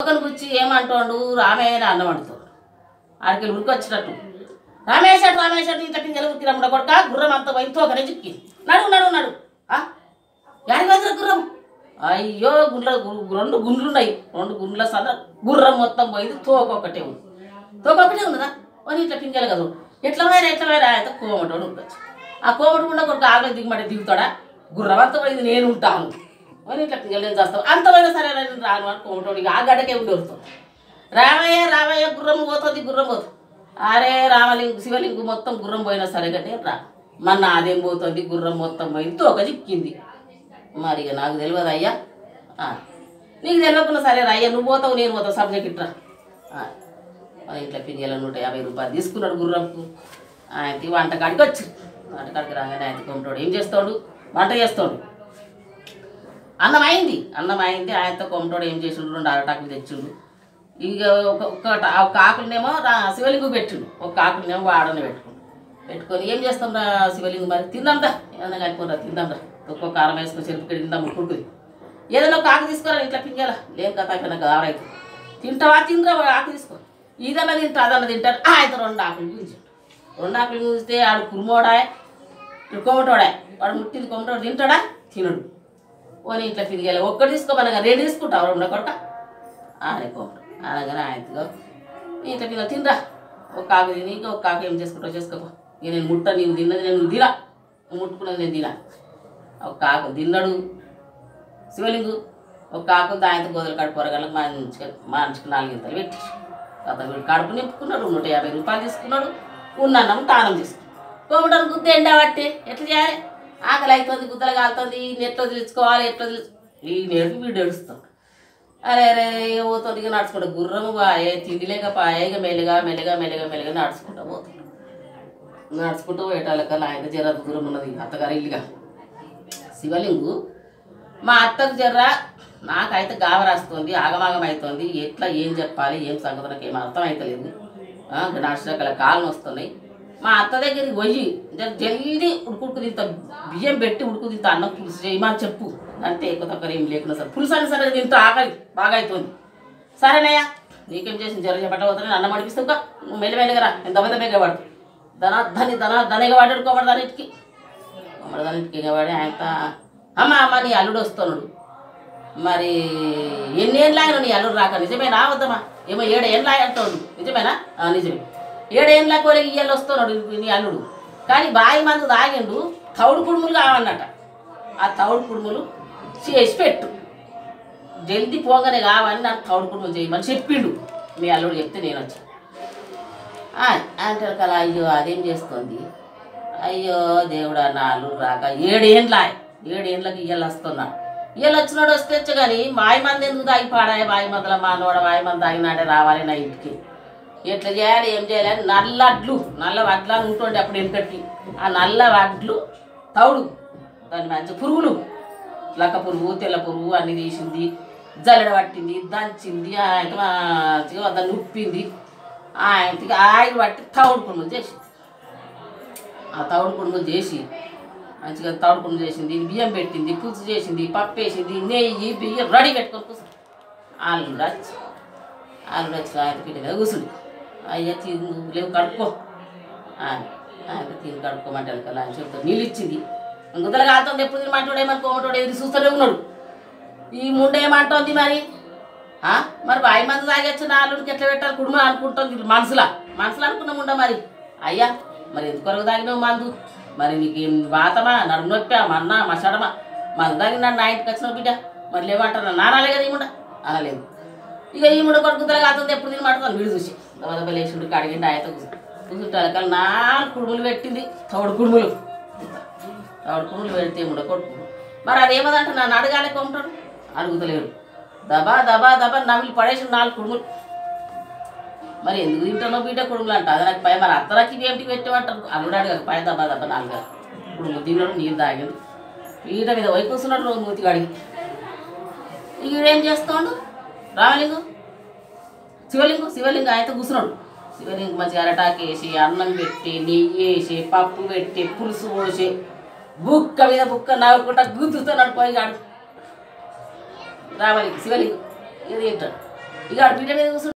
ఒకరిని గుచ్చి ఏమంటాడు రామయ్య అన్నం అంటాడు ఆడికి ఉరికొచ్చినట్టు రామేశ్వర రామేశ్వర ఇంత పింజలు ఉరికి రమ్మడ కొడుక గుర్రం అంత పోయి తోకనే చిక్కి నడు నడు నడు ఆ? యాడికి పోతున్నా గుర్రం అయ్యో గుండ్ల గు- రెండు గుండ్లు ఉన్నాయి రెండు గుండ్ల సద గుర్రం మొత్తం పోయింది తోక ఒకటే ఉంది తోక ఒకటే ఉన్నదా అని ఇట్లా పింజలు కదా ఎట్లా పోయారా ఎట్లా పోయారా అయితే కోమటోడు ఉండొచ్చు ఆ కోమటి కూడా కొడుకు ఆగలి దిగుమడి దిగుతాడా గుర్రం అంత పోయింది నేను ఉంటాను అని ఇట్లా పింజలు నేను చేస్తాను అంత పోయినా సరే నేను రాను అని కోమటోడు ఇక ఆ గడ్డకే ఉండి వస్తాను రామయ్య రామయ్య గుర్రం పోతుంది గుర్రం పోతుంది అరే రామలింగు శివలింగు మొత్తం గుర్రం పోయినా సరే కానీ రా మన అదేం పోతుంది గుర్రం మొత్తం పోయింది తోక చిక్కింది మరి ఇక నాకు తెలియదు అయ్యా ఆ, నీకు తెలియకుండా సరే రా అయ్యా నువ్వు పోతావు నేను పోతావు సబ్జెక్ట్ ఇట్రా ఆ, మన ఇంట్లో పింజల నూట యాభై రూపాయలు తీసుకున్నాడు గుర్రంకు ఆయనకి వంటకాడికి వచ్చి వంటకాడికి రాగానే ఆయన కొంటాడు ఏం చేస్తాడు వంట చేస్తాడు అన్నం అయింది అన్నం అయింది ఆయనతో కొమ్మటోడు ఏం చేసిండు రెండు అరటాకులు తెచ్చిండు ఇక ఒక ఒక ఒక ఆకులనేమో రా శివలింగు పెట్టిండు ఒక ఆకులనేమో వాడని పెట్టుకుండు పెట్టుకొని ఏం చేస్తాం రా శివలింగు మరి తిందాంరా ఏదైనా కలుపుకోరా తిందాంరా ఒక్కో కారం వేసుకొని చెరుపుకి తిందాం కుడుకుది ఏదైనా ఒక ఆకు తీసుకురా ఇంట్లో పింజాల లేం కథ అయిపోయినా ఆరైతే తింటావా తింటా ఆకు తీసుకో ఇదన్నా తింటా అదన్నా తింటారు ఆయన రెండు ఆకులు గురించి రెండు ఆకులు గుంజితే ఆడు కురుమోడాయ్ ఇటు కొమ్మటోడా వాడు ముట్టింది కొమ్మటోడు తింటాడా తినడు ఓని ఇంట్లో తిరిగేలా ఒక్కటి తీసుకోమనగా రెండు తీసుకుంటావు రెండు కొడక ఆనే కొమ్మటం అనగానే ఆయనతో ఇంట్లో తిన తినరా ఒక కాకు తిని ఇంకా ఒక కాకు ఏం చేసుకుంటావు చేసుకోపో ఇక నేను ముట్ట నీవు తిన్నది నేను తినా నువ్వు ముట్టుకున్నది నేను తినా ఒక కాకు తిన్నాడు శివలింగు ఒక కాకు దాయంతో గోదలు కడుపు పొరగలకు మంచిగా మనిషికి నాలుగు ఇంతలు పెట్టి అతను వీడు కడుపు నింపుకున్నాడు నూట యాభై రూపాయలు తీసుకున్నాడు ఉన్న అన్నం తానం తీసుకున్నాడు కోమటను గుద్ద ఎండబట్టే ఎట్లా చేయాలి ఆకలి అవుతుంది గుద్దలు కాలుతుంది ఈయన ఎట్లా తెలుసుకోవాలి ఎట్లా తెలుసు ఈ నేడు వీడు ఏడుస్తాడు అరే అరే ఇక పోతుంది ఇక నడుచుకుంటా గుర్రము పాయే తిండి లేక పాయే ఇక మెల్లగా మెల్లగా మెల్లగా మెల్లగా నడుచుకుంటా పోతాడు నడుచుకుంటూ పోయేటాలకల్లా ఆయన జర దూరం ఉన్నది అత్తగారి ఇల్లుగా శివలింగు మా అత్తకు జర్ర నాకైతే గావరాస్తుంది ఆగమాగం అవుతుంది ఎట్లా ఏం చెప్పాలి ఏం సంగతి నాకు ఏం అర్థం అవుతలేదు నాశనకల కాలం వస్తున్నాయి మా అత్త దగ్గరికి పోయి జర జల్దీ ఉడుకుడుకు తింత బియ్యం పెట్టి ఉడుకు తింత అన్నం పులుసు చేయమని చెప్పు అంతే ఎక్కువ తక్కువ ఏం లేకుండా సరే పులుసు అని సరే తింటా ఆకలి బాగా అవుతుంది సరేనయ్యా నీకేం చేసింది జర చెప్పకపోతే అన్నం అడిపిస్తావుగా నువ్వు మెల్లమెల్లగా రా ఎంత మంది మెల్లగా పడు ధన ధని ధన ధనిగా వాడాడుకోబడి దానికి అమరదానికి ఎగవాడి ఆయన అమ్మ అమ్మ నీ అల్లుడు వస్తున్నాడు మరి ఎన్ని ఏళ్ళు ఆయన నీ అల్లుడు రాక నిజమేనా వద్దమ్మా ఏమో ఏడు ఏళ్ళు అంటాడు నిజమేనా ఆ, నిజమే ఏడేళ్ళ కోరిక ఇయ్యాలు వస్తున్నాడు నీ అల్లుడు కానీ బాయి మందు తాగిండు తౌడు కుడుములు కావన్నట ఆ తౌడు కుడుములు చేసి పెట్టు జల్దీ పోగానే కావని నాకు తౌడు కుడుములు చేయమని చెప్పిండు మీ అల్లుడు చెప్తే నేను వచ్చాను అంటే కదా అయ్యో అదేం చేస్తుంది అయ్యో దేవుడా నా అల్లుడు రాక ఏడేండ్ల ఏడేండ్లకి ఇయ్యాలు వస్తున్నా ఇయ్యాలు వచ్చినాడు వస్తే వచ్చు కానీ వాయి మంది ఎందుకు తాగి పాడాయి వాయి మందుల మానవాడ వాయి మంది తాగినాడే రావాలి నా ఇంటికి ఎట్లా చేయాలి ఏం చేయాలి అని నల్ల అడ్లు నల్ల వడ్లు అని ఉంటుండే అప్పుడు వెనకటి ఆ నల్ల వడ్లు తౌడు దాని మంచి పురుగులు లక్క పురుగు తెల్ల పురుగు అన్ని తీసింది జల్లెడ పట్టింది దంచింది ఆయన మంచిగా దాన్ని ఉప్పింది ఆయనకి ఆయిల్ పట్టి తౌడు పురుగులు చేసింది ఆ తౌడు పురుగులు చేసి మంచిగా తౌడు పురుగులు చేసింది బియ్యం పెట్టింది పులుసు చేసింది పప్పు వేసింది నెయ్యి బియ్యం రెడీ పెట్టుకొని కూర్చుంది ఆలు వచ్చి ఆలు వచ్చి ఆయన పిల్ల మీద కూర్చుంది అయ్యా తిను లేవు కడుక్కో ఆయన ఆయన తిని కడుక్కోమంటే వెనకాల ఆయన చెప్తాడు నీళ్ళు ఇచ్చింది గుద్దలు కాలుతుంది ఎప్పుడు తినమంటాడు ఏమనుకోమంటాడు ఎదురు చూస్తూనే ఉన్నాడు ఈ ముండ ఏమంటోంది మరి ఆ? మరి వాయి మంది తాగొచ్చు నాలుగుకి ఎట్లా పెట్టాలి కుటుంబం అనుకుంటుంది మనసులా మనసులో అనుకున్న ముండ మరి అయ్యా మరి ఎందుకు కొరకు తాగినావు మందు మరి నీకేం వాతమా నడుము నొప్పా మన్నా మసడమా మందు తాగి నన్ను నా ఇంటికి వచ్చినావు బిడ్డ మరి లేవంటారు నానాలే కదా ఈ ముండ అనలేదు ఇక ఈ ముండ కొడుకు గుద్దలు కాలుతుంది ఎప్పుడు తినమంటున్నాను వీడు చూసి దెబ్బ లేచుండు కడిగిండి ఆయనతో కూర్చుంటారు కూర్చుంటారు నాలుగు కుడుములు పెట్టింది తోడు కుడుములు ఆవిడ పురుగులు పెడితే ముడ కొడుకు మరి అదేమదంటే నన్ను అడగాలి కొంటాడు అడుగుతలేడు దబా దబా దబా నమిలి పడేసి నాలుగు కుడుములు మరి ఎందుకు తింటానో బీట కుడుములు అంట అది నాకు పై మరి అత్తలకి ఏంటి పెట్టమంటారు అల్లుడు అడగక పై దబా దబా నాలుగు కుడుములు తిన్నాడు నీళ్ళు తాగాడు పీట మీద పోయి కూర్చున్నాడు రోజు మూతికి అడిగి ఇక ఈడేం చేస్తాడు రామలింగు శివలింగం శివలింగం ఆయనతో కూర్చున్నాడు శివలింగం మంచిగా అరటాకు వేసి అన్నం పెట్టి నెయ్యి వేసి పప్పు పెట్టి పులుసు పోసి బుక్క మీద బుక్క నవ్వుకుంటా గుద్దుతున్నాడు పోయిగాడు రామలింగం శివలింగం ఇది తింటాడు ఇక ఆడ పీట మీద కూర్చుంటే